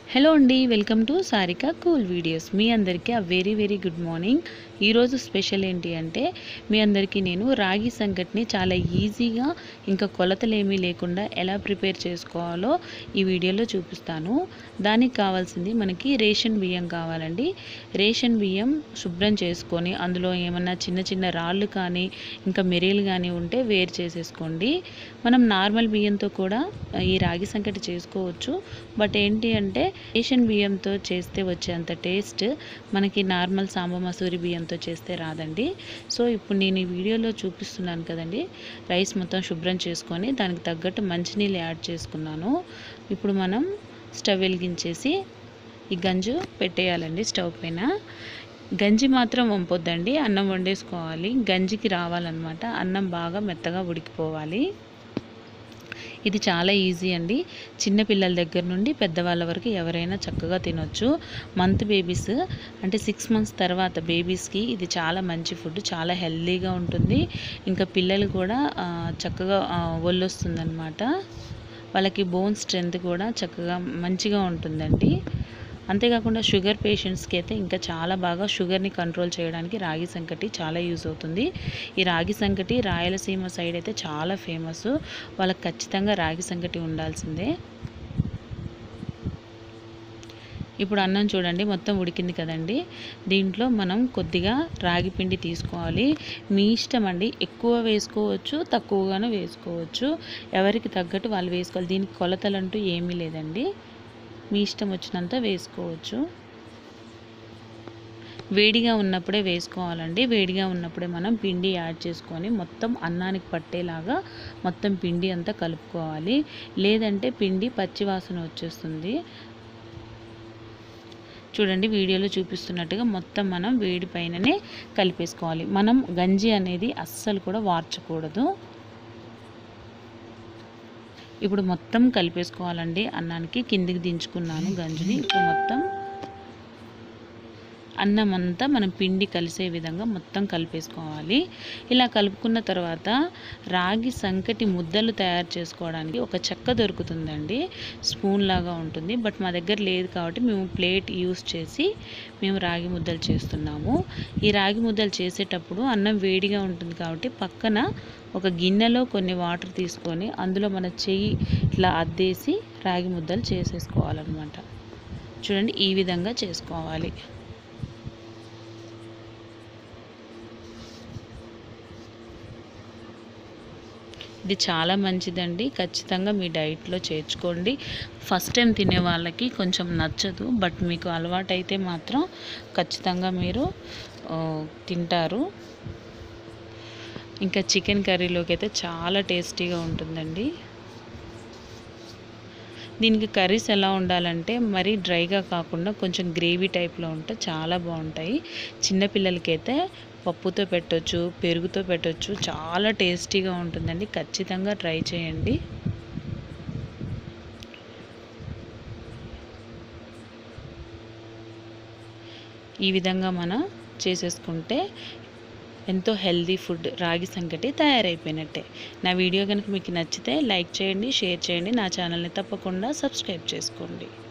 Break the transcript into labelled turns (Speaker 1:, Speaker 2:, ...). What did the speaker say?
Speaker 1: hello అండి welcome to Sarika cool videos మీ అందరికీ ఆ వెరీ వెరీ గుడ్ మార్నింగ్ ఈరోజు స్పెషల్ ఏంటి అంటే మీ అందరికీ నేను రాగి సంకట్ని చాలా ఈజీగా ఇంకా కొలతలు ఏమీ లేకుండా ఎలా ప్రిపేర్ చేసుకోవాలో ఈ వీడియోలో చూపిస్తాను దానికి కావాల్సింది మనకి రేషన్ బియ్యం కావాలండి రేషన్ బియ్యం శుభ్రం చేసుకొని అందులో ఏమన్నా చిన్న చిన్న రాళ్ళు కానీ ఇంకా మెరీలు కానీ ఉంటే వేరు చేసేసుకోండి మనం నార్మల్ బియ్యంతో కూడా ఈ రాగి సంకటి చేసుకోవచ్చు బట్ ఏంటి అంటే రేషన్ బియ్యంతో చేస్తే వచ్చేంత టేస్ట్ మనకి నార్మల్ సాంబ మసూరి బియ్యంతో చేస్తే రాదండి సో ఇప్పుడు నేను ఈ వీడియోలో చూపిస్తున్నాను కదండి రైస్ మొత్తం శుభ్రం చేసుకొని దానికి తగ్గట్టు మంచినీళ్ళు యాడ్ చేసుకున్నాను ఇప్పుడు మనం స్టవ్ వెలిగించేసి ఈ గంజు పెట్టేయాలండి స్టవ్ పైన గంజి మాత్రం వంపొద్దండి అన్నం వండేసుకోవాలి గంజికి రావాలన్నమాట అన్నం బాగా మెత్తగా ఉడికిపోవాలి ఇది చాలా ఈజీ అండి చిన్న పిల్లల దగ్గర నుండి పెద్దవాళ్ళ వరకు ఎవరైనా చక్కగా తినొచ్చు మంత్ బేబీస్ అంటే సిక్స్ మంత్స్ తర్వాత బేబీస్కి ఇది చాలా మంచి ఫుడ్ చాలా హెల్తీగా ఉంటుంది ఇంకా పిల్లలు కూడా ఆ, చక్కగా ఒళ్ళొస్తుందన్నమాట వాళ్ళకి బోన్ స్ట్రెంత్ కూడా చక్కగా మంచిగా ఉంటుందండి అంతేకాకుండా షుగర్ పేషెంట్స్కి అయితే ఇంకా చాలా బాగా షుగర్ని కంట్రోల్ చేయడానికి రాగి సంకటి చాలా యూజ్ అవుతుంది ఈ రాగి సంకటి రాయలసీమ సైడ్ అయితే చాలా ఫేమస్ వాళ్ళకి ఖచ్చితంగా రాగి సంకటి ఉండాల్సిందే ఇప్పుడు అన్నం చూడండి మొత్తం ఉడికింది కదండి దీంట్లో మనం కొద్దిగా రాగి పిండి తీసుకోవాలి మీ ఇష్టం అండి ఎక్కువ వేసుకోవచ్చు తక్కువగాను వేసుకోవచ్చు ఎవరికి తగ్గట్టు వాళ్ళు వేసుకోవాలి దీనికి కొలతలంటూ ఏమీ లేదండి మీ ఇష్టం వచ్చినంత వేసుకోవచ్చు వేడిగా ఉన్నప్పుడే వేసుకోవాలండి వేడిగా ఉన్నప్పుడే మనం పిండి యాడ్ చేసుకొని మొత్తం అన్నానికి పట్టేలాగా మొత్తం పిండి అంతా కలుపుకోవాలి లేదంటే పిండి పచ్చివాసన వచ్చేస్తుంది చూడండి వీడియోలో చూపిస్తున్నట్టుగా మొత్తం మనం వేడి పైననే కలిపేసుకోవాలి మనం గంజి అనేది అస్సలు కూడా వార్చకూడదు ఇప్పుడు మొత్తం కలిపేసుకోవాలండి అన్నానికి కిందికి దించుకున్నాను గంజిని ఇప్పుడు మొత్తం అన్నం అంతా మనం పిండి కలిసే విధంగా మొత్తం కలిపేసుకోవాలి ఇలా కలుపుకున్న తర్వాత రాగి సంకటి ముద్దలు తయారు చేసుకోవడానికి ఒక చెక్క దొరుకుతుందండి స్పూన్ లాగా ఉంటుంది బట్ మా దగ్గర లేదు కాబట్టి మేము ప్లేట్ యూస్ చేసి మేము రాగి ముద్దలు చేస్తున్నాము ఈ రాగి ముద్దలు చేసేటప్పుడు అన్నం వేడిగా ఉంటుంది కాబట్టి పక్కన ఒక గిన్నెలో కొన్ని వాటర్ తీసుకొని అందులో మన చెయ్యి ఇట్లా అద్దేసి రాగి ముద్దలు చేసేసుకోవాలన్నమాట చూడండి ఈ విధంగా చేసుకోవాలి ఇది చాలా మంచిదండి ఖచ్చితంగా మీ డైట్లో చేర్చుకోండి ఫస్ట్ టైం తినే వాళ్ళకి కొంచెం నచ్చదు బట్ మీకు అలవాటైతే మాత్రం ఖచ్చితంగా మీరు ఆ, తింటారు ఇంకా చికెన్ కర్రీలోకి అయితే చాలా టేస్టీగా ఉంటుందండి దీనికి కర్రీస్ ఎలా ఉండాలంటే మరీ డ్రైగా కాకుండా కొంచెం గ్రేవీ టైప్లో ఉంటే చాలా బాగుంటాయి చిన్నపిల్లలకైతే పప్పుతో పెట్టొచ్చు పెరుగుతో పెట్టొచ్చు చాలా టేస్టీగా ఉంటుందండి ఖచ్చితంగా ట్రై చేయండి ఈ విధంగా మనం చేసేసుకుంటే ఎంతో హెల్దీ ఫుడ్ రాగి సంకటి తయారైపోయినట్టే నా వీడియో కనుక మీకు నచ్చితే లైక్ చేయండి షేర్ చేయండి నా ఛానల్ని తప్పకుండా సబ్స్క్రైబ్ చేసుకోండి